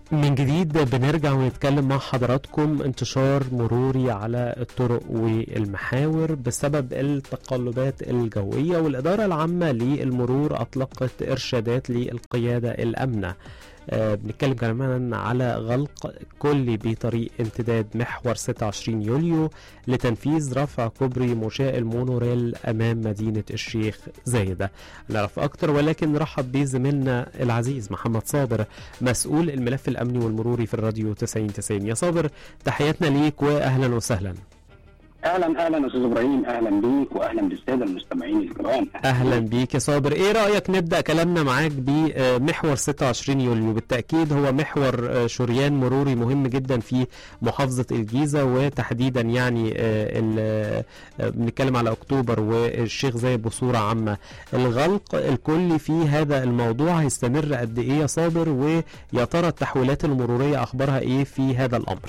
من جديد بنرجع ونتكلم مع حضراتكم انتشار مروري على الطرق والمحاور بسبب التقلبات الجوية والإدارة العامة للمرور أطلقت إرشادات للقيادة الأمنة آه بنتكلم كمان على غلق كلي بطريق امتداد محور 26 يوليو لتنفيذ رفع كوبري مشاة المونوريل أمام مدينة الشيخ زايدة نعرف أكتر ولكن نرحب بزميلنا العزيز محمد صابر مسؤول الملف الأمني والمروري في الراديو 90 90 يا صابر تحياتنا ليك وأهلا وسهلا اهلا اهلا استاذ ابراهيم اهلا بيك واهلا بالساده المستمعين الكرام اهلا بيك يا صابر ايه رايك نبدا كلامنا معاك بمحور 26 يوليو بالتاكيد هو محور شريان مروري مهم جدا في محافظه الجيزه وتحديدا يعني بنتكلم على اكتوبر والشيخ زايد بصوره عامه الغلق الكلي في هذا الموضوع هيستمر قد ايه يا صابر ويا ترى التحويلات المروريه اخبارها ايه في هذا الامر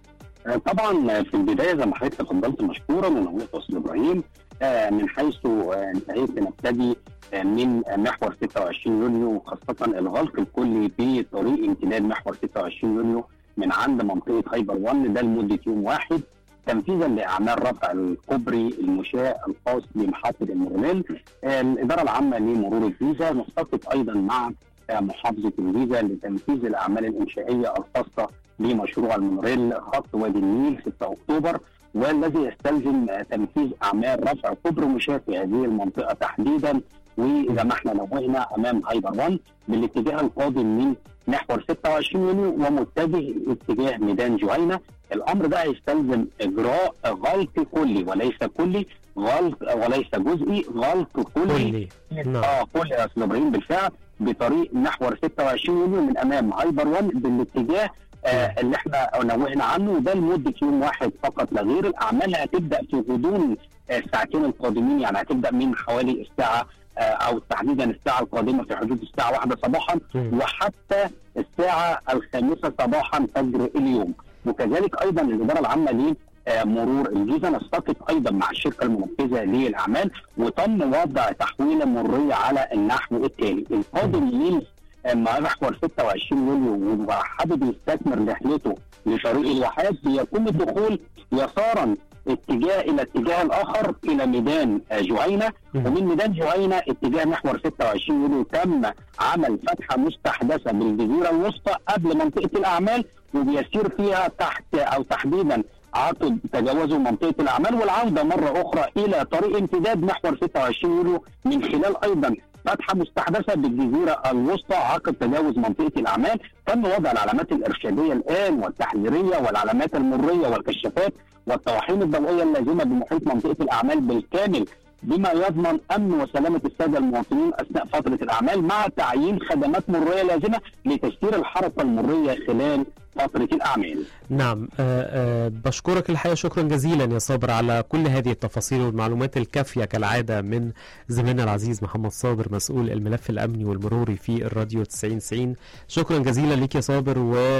طبعا في البدايه زي ما حضرتك تفضلت مشكورا ونورت استاذ ابراهيم من حيث انتهيت نبتدي من محور 26 يوليو خاصه الغلق الكلي في طريق امتداد محور 26 يوليو من عند منطقه هايبر 1 ده لمده يوم واحد تنفيذا لاعمال رفع الكوبري المشاة الخاص بمحطه المرميل الاداره العامه لمرور الجيزه نسقط ايضا مع محافظه الجيزه لتنفيذ الاعمال الانشائيه الخاصه بمشروع المونوريل خط وادي النيل 6 اكتوبر والذي يستلزم تنفيذ اعمال رفع كوبري مشاة في هذه المنطقه تحديدا واذا ما احنا نوهنا امام هايبر 1 بالاتجاه القادم من محور 26 يونيو ومتجه اتجاه ميدان جهينه الامر ده هيستلزم اجراء غلق كلي وليس كلي غلق وليس جزئي غلق كلي اه كلي يا استاذ ابراهيم بالفعل بطريق محور 26 يونيو من امام هايبر 1 بالاتجاه آه اللي احنا نوهنا عنه ده لمده يوم واحد فقط لا غير الاعمال هتبدا في غضون الساعتين القادمين يعني هتبدا من حوالي الساعه آه او تحديدا الساعه القادمه في حدود الساعه واحدة صباحا وحتى الساعه الخامسه صباحا فجر اليوم وكذلك ايضا الاداره العامه ليه مرور الجيزه نستقط ايضا مع الشركه المنفذه للاعمال وتم وضع تحويله مريه على النحو التالي القادم من محور 26 يوليو وحابب يستثمر رحلته لطريق الواحات بيتم الدخول يسارا اتجاه الى الاتجاه الاخر الى ميدان جهينه ومن ميدان جهينه اتجاه محور 26 يوليو تم عمل فتحه مستحدثه بالجزيره الوسطى قبل منطقه الاعمال وبيسير فيها تحت او تحديدا عقد تجاوزوا منطقه الاعمال والعوده مره اخرى الى طريق امتداد محور 26 يوليو من خلال ايضا فتحه مستحدثه بالجزيره الوسطى عقب تجاوز منطقه الاعمال تم وضع العلامات الارشاديه الان والتحذيريه والعلامات المريه والكشافات والطواحين الضوئيه اللازمه بمحيط منطقه الاعمال بالكامل بما يضمن امن وسلامه الساده المواطنين اثناء فتره الاعمال مع تعيين خدمات مريه لازمه لتسيير الحركه المريه خلال فترة الأعمال نعم أه أه بشكرك الحقيقة شكرا جزيلا يا صابر على كل هذه التفاصيل والمعلومات الكافية كالعادة من زميلنا العزيز محمد صابر مسؤول الملف الأمني والمروري في الراديو 90 شكرا جزيلا لك يا صابر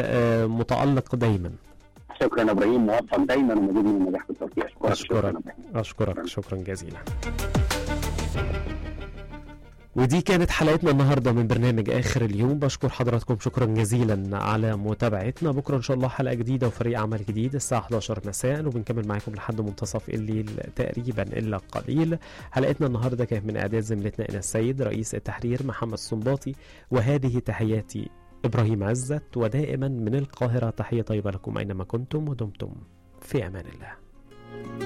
ومتألق دايما شكرا ابراهيم موفق دايما ومزيد من النجاح في التوفيق اشكرك اشكرك اشكرك شكرا جزيلا ودي كانت حلقتنا النهارده من برنامج اخر اليوم بشكر حضراتكم شكرا جزيلا على متابعتنا بكره ان شاء الله حلقه جديده وفريق عمل جديد الساعه 11 مساء وبنكمل معاكم لحد منتصف الليل تقريبا الا قليل حلقتنا النهارده كانت من اعداد زميلتنا اينا السيد رئيس التحرير محمد الصنباطي وهذه تحياتي ابراهيم عزت ودائما من القاهره تحيه طيبه لكم اينما كنتم ودمتم في امان الله